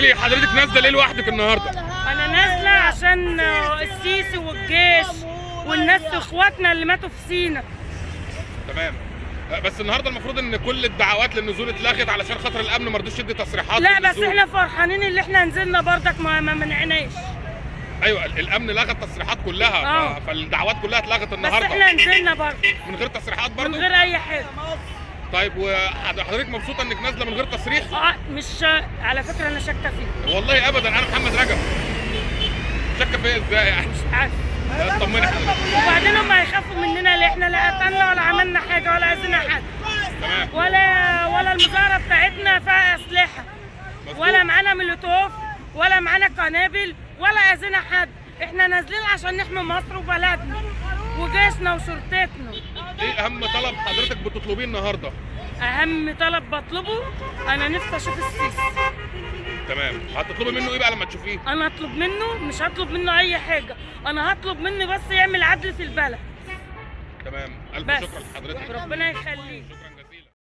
لي حضرتك نازله ليه لوحدك النهارده انا نازله عشان السيسي والجيش والناس اخواتنا اللي ماتوا في سينا تمام آه، بس النهارده المفروض ان كل الدعوات للنزول اتلغت علشان خاطر الامن ما رضوش يدي تصريحات لا بس للنزول. احنا فرحانين اللي احنا نزلنا برضك ما ما منعناش ايوه ال- الامن لغى التصريحات كلها آه. ف... فالدعوات كلها اتلغت بس النهارده احنا نزلنا برضه من غير تصريحات من برضه غير اي حاجه طيب وحضرتك مبسوطه انك نازله من غير تصريح اه مش على فكره انا شاكه فيه والله ابدا انا محمد رجب شاكه فيا ازاي يعني مش عارف لا، طمني حضرتك وبعدين هم هيخافوا مننا اللي احنا لا قتلنا ولا عملنا حاجه ولا اذينا حد تمام ولا ولا المظاهره بتاعتنا فيها اسلحه مظبوط. ولا معانا مولوتوف ولا معانا قنابل ولا اذينا حد احنا نازلين عشان نحمي مصر وبلدنا وجيشنا وشرطتنا ايه اهم طلب حضرتك بتطلبيه النهارده اهم طلب بطلبه انا نفسي اشوف السيسي تمام هتطلبي منه ايه بقى لما تشوفيه انا اطلب منه مش هطلب منه اي حاجه انا هطلب منه بس يعمل عدل في البلد تمام الف بس شكر لحضرتك ربنا يخليك شكرا